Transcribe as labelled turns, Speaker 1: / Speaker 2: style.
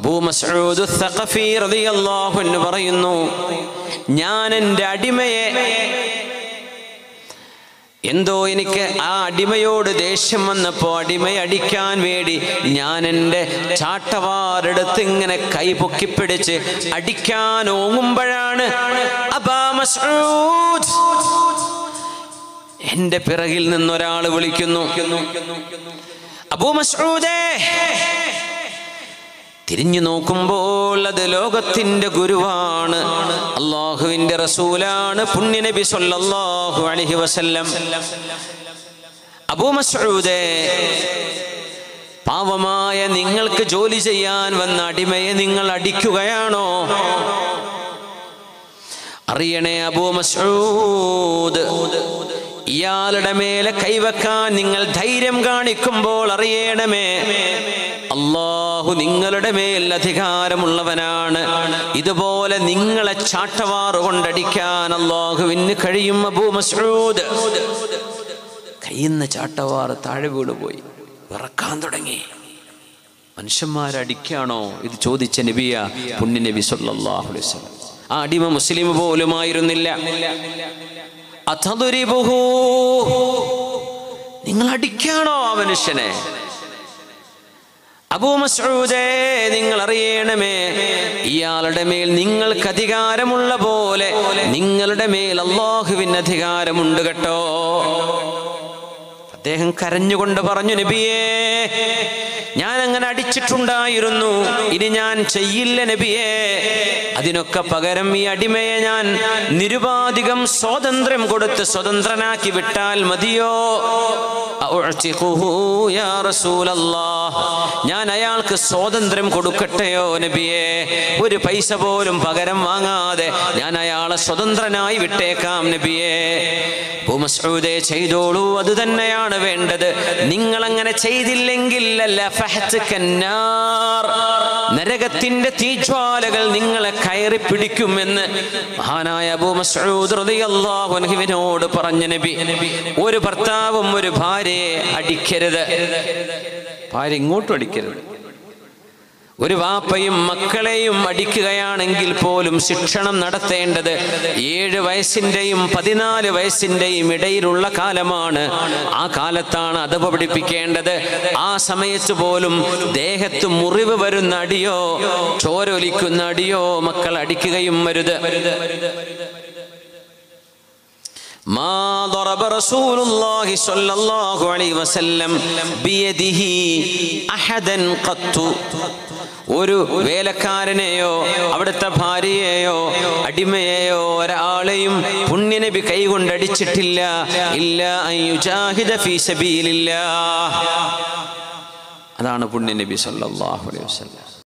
Speaker 1: അബൂ മസ്ഊദ് സഖഫി റളിയല്ലാഹു അൻഹു പറയുന്നു ഞാൻ എൻ്റെ അടിമയെ എന്തോ എനിക്ക് ആ അടിമയോട് ദേഷ്യം വന്നപ്പോ അടിമയെ അടിക്കാൻ വേണ്ടി ഞാൻ എൻ്റെ ചാട്ടവാറെടുത്ത് ഇങ്ങനെ കൈ പൊക്കിപ്പിടിച്ച് അടിക്കാൻ ഓങ്ങുമ്പോഴാണ് അബാ മസ്ഊദ് എന്റെ പിറകിൽ നിന്നൊരാൾ വിളിക്കുന്നു അബൂ മസ്ഊദേ തിരിഞ്ഞു നോക്കുമ്പോൾ അത് ലോകത്തിന്റെ ഗുരുവാണ് അള്ളാഹുവിന്റെ റസൂലാണ് പുണ്യനബി സല്ലല്ലാഹു അലൈഹി വസല്ലം അബൂ മസ്ഊദേ പാവമായ നിങ്ങൾക്ക് ജോലി ചെയ്യാൻ വന്ന അടിമയെ നിങ്ങൾ അടിക്കുകയാണോ അറിയണേ അബൂ മസ്ഊദ് ഇയാളുടെ മേലെ കൈവക്കാൻ നിങ്ങൾ ധൈര്യം കാണിക്കുമ്പോൾ അറിയണമേ അള്ളാഹു നിങ്ങളുടെ മേൽ അധികാരമുള്ളവനാണ് ഇതുപോലെ നിങ്ങളെ ചാട്ടവാറ് കൊണ്ടടിക്കാൻ അള്ളാഹുവിന് കഴിയും അബൂ മസ്ഊദ് കയ്യുന്ന ചാട്ടവാറ് താഴെ വീണുപോയി വിറക്കാൻ തുടങ്ങി മനുഷ്യന്മാരടിക്കാണോ ഇത് ചോദിച്ച നബിയ പുണ്യ നബി സല്ലല്ലാഹു അലൈഹി വസല്ലം ആ അടിമ മുസ്ലിം പോലുമായിരുന്നില്ല അഥതുരിബുഹു നിങ്ങൾ അടിക്കാണോ ആ മനുഷ്യനെ അബൂ മസ്ഊദേ നിങ്ങൾ അറിയണമേ ഇയാളുടെ മേൽ നിങ്ങൾക്ക് അധികാരമുള്ള പോലെ നിങ്ങളുടെ മേൽ അള്ളാഹുവിന് അധികാരമുണ്ട് കേട്ടോ അദ്ദേഹം കരഞ്ഞുകൊണ്ട് പറഞ്ഞു നബിയേ ഞാൻ അങ്ങനെ അടിച്ചിട്ടുണ്ടായിരുന്നു ഇനി ഞാൻ ചെയ്യില്ല നബിയേ അതിനൊക്കെ പകരം ഈ അടിമയെ ഞാൻ നിരുപാധികം സ്വാതന്ത്ര്യം കൊടുത്ത് സ്വതന്ത്രനാക്കി വിട്ടാൽ മതിയോ അഉഅ്തിഖുഹു യാ റസൂലല്ലാഹ്. ഞാൻ അയാൾക്ക് സ്വാതന്ത്ര്യം കൊടുക്കട്ടെയോ നബിയെ ഒരു പൈസ പോലും പകരം വാങ്ങാതെ ഞാൻ അയാളെ സ്വതന്ത്രനായി വിട്ടേക്കാം നബിയെ അബൂ മസ്ഊദേ ചെയ്തോളൂ അത് തന്നെയാണ് വേണ്ടത് നിങ്ങൾ അങ്ങനെ ചെയ്തില്ലെങ്കിൽ ലഫഹ്തുകന്നാർ. നരകത്തിന്റെ തീജ്വാലകൾ നിങ്ങളെ കയറി പിടിക്കുമെന്ന് മഹാനായ അബൂ മസ്ഊദ് റളിയല്ലാഹു അൻഹുവിനോട് പറഞ്ഞ നബി ഒരു ഭർത്താവും ഒരു ഭാര്യയെ അടിക്കരുത് ഭാര്യ ഇങ്ങോട്ടും അടിക്കരുത് ഒരു വാപ്പയും മക്കളെയും അടിക്കുകയാണെങ്കിൽ പോലും ശിക്ഷണം നടത്തേണ്ടത് ഏഴ് വയസ്സിന്റെയും പതിനാല് വയസ്സിന്റെയും ഇടയിലുള്ള കാലമാണ് ആ കാലത്താണ് അതപ പഠിപ്പിക്കേണ്ടത് ആ സമയത്ത് പോലും ദേഹത്ത് മുറിവ് വരുന്ന അടിയോ ചോരൊലിക്കുന്ന അടിയോ മക്കൾ അടിക്കുകയും വരുത് ما ضرب رسول الله صلى الله عليه وسلم بيده أحدا قط ഒരു വേലക്കാരനെയോ അവിടുത്തെ ഭാര്യയെയോ അടിമയെയോ ഒരാളെയും പുണ്യനബി കൈകൊണ്ടടിച്ചിട്ടില്ല ഇല്ല അയ്യുജാഹിദ ഫീ സബീലില്ലാ അതാണ് പുണ്യനബി സല്ലല്ലാഹു അലൈഹി വസല്ലം